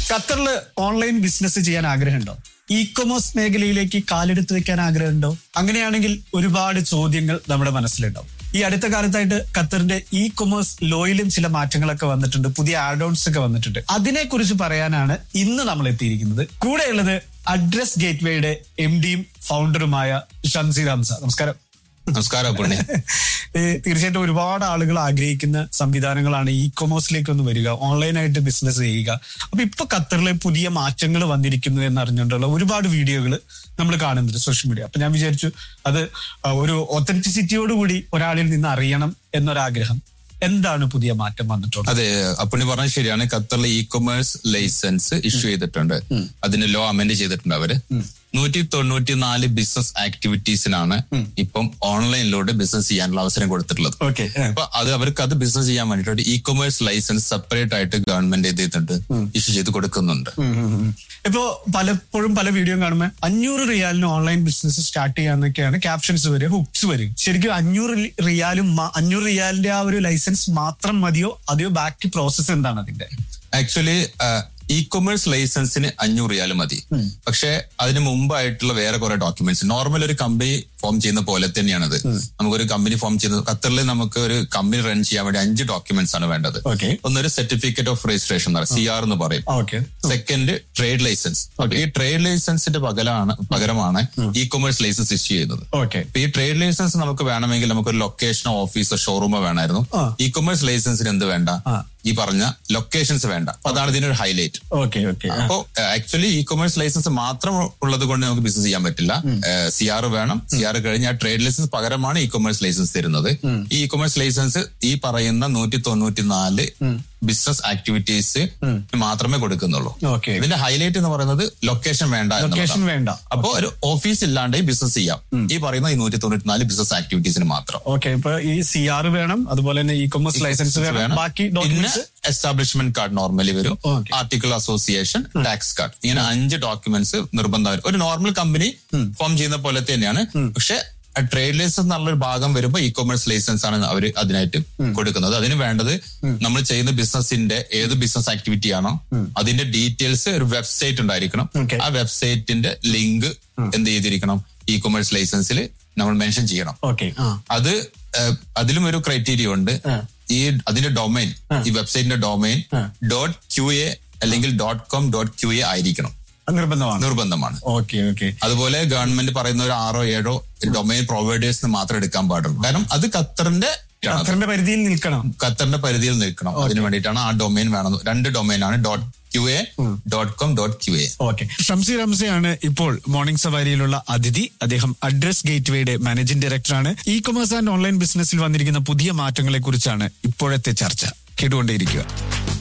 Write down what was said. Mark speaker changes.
Speaker 1: ഖത്തറിൽ online business ചെയ്യാൻ ആഗ്രഹമുണ്ടോ ഇ കൊമേഴ്സ് മേഖലയിലേക്ക് കാലെടുത്ത് വെക്കാൻ ആഗ്രഹമുണ്ടോ അങ്ങനെയാണെങ്കിൽ ഒരുപാട് ചോദ്യങ്ങൾ നമ്മുടെ മനസ്സിലുണ്ടാവും ഈ അടുത്ത കാലത്തായിട്ട് ഖത്തറിന്റെ ഇ കൊമേഴ്സ് ലോയിലും ചില മാറ്റങ്ങളൊക്കെ വന്നിട്ടുണ്ട് പുതിയ ആഡ് ഓൺസ് ഒക്കെ വന്നിട്ടുണ്ട് അതിനെക്കുറിച്ച് പറയാനാണ് ഇന്ന് നമ്മൾ എത്തിയിരിക്കുന്നത് കൂടെയുള്ളത് അഡ്രസ് ഗേറ്റ്വേയുടെ എം ഡിയും ഫൗണ്ടറുമായ ഷംസി റംസ നമസ്കാരം
Speaker 2: നമസ്കാരം പുണ്യ
Speaker 1: ഏ, തീർച്ചയായിട്ടും ഒരുപാട് ആളുകൾ ആഗ്രഹിക്കുന്ന സംവിധാനങ്ങളാണ് ഇ കൊമേഴ്സിലേക്ക് ഒന്ന് വരിക ഓൺലൈനായിട്ട് ബിസിനസ് ചെയ്യുക അപ്പൊ ഇപ്പൊ ഖത്തറിലെ പുതിയ മാറ്റങ്ങൾ വന്നിരിക്കുന്നു എന്നറിഞ്ഞുകൊണ്ടുള്ള ഒരുപാട് വീഡിയോകൾ നമ്മൾ കാണുന്നുണ്ട് സോഷ്യൽ മീഡിയ അപ്പൊ ഞാൻ വിചാരിച്ചു അത് ആ, ഒരു ഒത്തന്റിസിറ്റിയോടുകൂടി ഒരാളിൽ നിന്ന് അറിയണം എന്നൊരാഗ്രഹം എന്താണ് പുതിയ മാറ്റം വന്നിട്ടുള്ളത്
Speaker 2: അതെ അപ്പുണ്ണി പറഞ്ഞത് ശരിയാണ് ഖത്തറിലെ ഇ കൊമേഴ്സ് ലൈസൻസ് ഇഷ്യൂ ചെയ്തിട്ടുണ്ട് അതിന് ലോ അമെൻഡ് ചെയ്തിട്ടുണ്ട് അവര് നൂറ്റി തൊണ്ണൂറ്റി നാല് ബിസിനസ് ആക്ടിവിറ്റീസിനാണ് ഇപ്പം ഓൺലൈനിലൂടെ ബിസിനസ് ചെയ്യാനുള്ള അവസരം കൊടുത്തിട്ടുള്ളത്
Speaker 1: ഓക്കെ
Speaker 2: അപ്പൊ അത് അവർക്ക് അത് ബിസിനസ് ചെയ്യാൻ വേണ്ടിയിട്ട് ഇ കൊമേഴ്സ് ലൈസൻസ് സെപ്പറേറ്റ് ആയിട്ട് ഗവൺമെന്റ് ഇത് ചെയ്തിട്ടുണ്ട് ഇഷ്യൂ ചെയ്ത് കൊടുക്കുന്നുണ്ട്
Speaker 1: ഇപ്പോ പലപ്പോഴും പല വീഡിയോ കാണുമ്പോൾ അഞ്ഞൂറ് റിയാലിന് ഓൺലൈൻ ബിസിനസ് സ്റ്റാർട്ട് ചെയ്യാന്നൊക്കെയാണ് ക്യാപ്ഷൻസ് വരിക ഹുക്സ് വരും ശരിക്കും അഞ്ഞൂറ് റി- റിയാലും മ- അഞ്ഞൂറ് റിയാലിന്റെ ആ ഒരു ലൈസൻസ് മാത്രം മതിയോ അതെയോ ബാക്കി പ്രോസസ്സ് എന്താണ് അതിന്റെ
Speaker 2: ആക്ച്വലി ഇ കൊമേഴ്സ് ലൈസൻസിന് അഞ്ഞൂറ് റിയാൽ മതി പക്ഷെ അതിന് മുമ്പായിട്ടുള്ള വേറെ കുറെ ഡോക്യുമെന്റ്സ് നോർമൽ ഒരു കമ്പനി ഫോം ചെയ്യുന്ന പോലെ തന്നെയാണത് നമുക്കൊരു കമ്പനി ഫോം ചെയ്യുന്നത് ഖത്തറിൽ നമുക്ക് ഒരു കമ്പനി റൺ ചെയ്യാൻ വേണ്ടി അഞ്ച് ഡോക്യുമെന്റ്സ് ആണ് വേണ്ടത്
Speaker 1: ഓക്കെ
Speaker 2: ഒന്നൊരു സർട്ടിഫിക്കറ്റ് ഓഫ് രജിസ്ട്രേഷൻ എന്ന് പറയും സി ആർ എന്ന് പറയും
Speaker 1: ഓക്കെ
Speaker 2: സെക്കൻഡ് ട്രേഡ് ലൈസൻസ് ഈ ട്രേഡ് ലൈസൻസിന്റെ പകരമാണ് പകരമാണ് ഇ കൊമേഴ്സ് ലൈസൻസ് ഇഷ്യൂ ചെയ്യുന്നത്
Speaker 1: ഓക്കെ
Speaker 2: ഇപ്പൊ ഈ ട്രേഡ് ലൈസൻസ് നമുക്ക് വേണമെങ്കിൽ നമുക്ക് ഒരു ലൊക്കേഷനോ ഓഫീസോ ഷോറൂമോ വേണമായിരുന്നു
Speaker 1: ആ.
Speaker 2: ഇ കൊമേഴ്സ് ലൈസൻസിന് എന്ത് വേണ്ട
Speaker 1: ആ.
Speaker 2: ഈ പറഞ്ഞ ലൊക്കേഷൻസ് വേണ്ട അപ്പൊ അതാണ് ഇതിനൊരു ഹൈലൈറ്റ്
Speaker 1: ഓക്കെ ഓക്കെ
Speaker 2: അപ്പോ ആക്ച്വലി ഇ കൊമേഴ്സ് ലൈസൻസ് മാത്രം ഉള്ളത് കൊണ്ട് നമുക്ക് ബിസിനസ് ചെയ്യാൻ പറ്റില്ല സി ആർ വേണം സി ആർ കഴിഞ്ഞ് ആ ട്രേഡ് ലൈസൻസ് പകരമാണ് ഇ കൊമേഴ്സ് ലൈസൻസ് തരുന്നത് ഈ ഇ കൊമേഴ്സ് ലൈസൻസ് ഈ പറയുന്ന നൂറ്റി തൊണ്ണൂറ്റി നാല് ബിസിനസ് ആക്ടിവിറ്റീസ് മാത്രമേ കൊടുക്കുന്നുള്ളൂ
Speaker 1: ഓക്കെ
Speaker 2: ഇതിന്റെ ഹൈലൈറ്റ് എന്ന് പറയുന്നത് ലൊക്കേഷൻ വേണ്ട
Speaker 1: ലൊക്കേഷൻ
Speaker 2: എന്നുള്ളതാണ്.
Speaker 1: വേണ്ട
Speaker 2: അപ്പോ ഒരു ഓഫീസ് ഇല്ലാണ്ട് ബിസിനസ് ചെയ്യാം ഈ പറയുന്ന ഈ നൂറ്റി തൊണ്ണൂറ്റി നാല് ബിസിനസ് ആക്ടിവിറ്റീസിന് മാത്രം
Speaker 1: ഓക്കെ ഇപ്പൊ ഈ സി ആർ വേണം അതുപോലെ തന്നെ ഇ കൊമേഴ്സ് ലൈസൻസ് വേണം ബാക്കി
Speaker 2: പിന്നെ
Speaker 1: ഡോക്യുമെന്റ്സ്
Speaker 2: എസ്റ്റാബ്ലിഷ്മെന്റ് കാർഡ് നോർമലി വരും
Speaker 1: Okay.
Speaker 2: Article association tax card ഇങ്ങനെ അഞ്ച് ഡോക്യുമെന്റ്സ് നിർബന്ധം ഒരു നോർമൽ കമ്പനി ഫോം ചെയ്യുന്ന പോലെ തന്നെയാണ് പക്ഷെ ട്രേഡ് ലൈസൻസ് എന്നുള്ളൊരു ഭാഗം വരുമ്പോൾ ഇ കൊമേഴ്സ് ലൈസൻസ് ആണ് അവർ അതിനായിട്ട് കൊടുക്കുന്നത് അതിന് വേണ്ടത് നമ്മൾ ചെയ്യുന്ന ബിസിനസിന്റെ ഏത് ബിസിനസ് ആക്ടിവിറ്റി ആണോ അതിന്റെ ഡീറ്റെയിൽസ് ഒരു വെബ്സൈറ്റ് ഉണ്ടായിരിക്കണം
Speaker 1: Okay.
Speaker 2: ആ വെബ്സൈറ്റിന്റെ ലിങ്ക് എന്ത് ചെയ്തിരിക്കണം ഇ കൊമേഴ്സ് ലൈസൻസിൽ നമ്മൾ മെൻഷൻ ചെയ്യണം
Speaker 1: ഓക്കെ ആ
Speaker 2: അത് ഏഹ്, അതിലും ഒരു ക്രൈറ്റീരിയ ഉണ്ട് ഈ അതിന്റെ ഡൊമൈൻ ഈ വെബ്സൈറ്റിന്റെ ഡൊമൈൻ ഡോട്ട് ക്യു എ അല്ലെങ്കിൽ dot com dot Q A ആയിരിക്കണം
Speaker 1: അത് നിർബന്ധമാണ്
Speaker 2: നിർബന്ധമാണ്
Speaker 1: ഓക്കെ ഓക്കെ
Speaker 2: അതുപോലെ ഗവൺമെന്റ് പറയുന്ന ഒരു ആറോ ഏഴോ ഡൊമൈൻ പ്രൊവൈഡേഴ്സിന് മാത്രം എടുക്കാൻ പാടുള്ളൂ കാരണം അത് ഖത്തറിന്റെ ആണ്.
Speaker 1: ഖത്തറിന്റെ പരിധിയിൽ നിൽക്കണം
Speaker 2: ഖത്തറിന്റെ പരിധിയിൽ നിൽക്കണം അതിന് വേണ്ടിയിട്ടാണ് ആ ഡൊമൈൻ വേണം രണ്ട് ഡൊമൈൻ ആണ് dot Q A dot com dot Q A
Speaker 1: okay Shamsi റംസയാണ് ഇപ്പോൾ മോർണിംഗ് സവാരിയിലുള്ള അതിഥി അദ്ദേഹം അഡ്രസ് ഗേറ്റ്വേയുടെ മാനേജിംഗ് ഡയറക്ടറാണ് ഇ കൊമേഴ്സ് ആൻഡ് ഓൺലൈൻ ബിസിനസ്സിൽ വന്നിരിക്കുന്ന പുതിയ മാറ്റങ്ങളെ കുറിച്ചാണ് ഇപ്പോഴത്തെ ചർച്ച കേട്ടുകൊണ്ടേയിരിക്കുക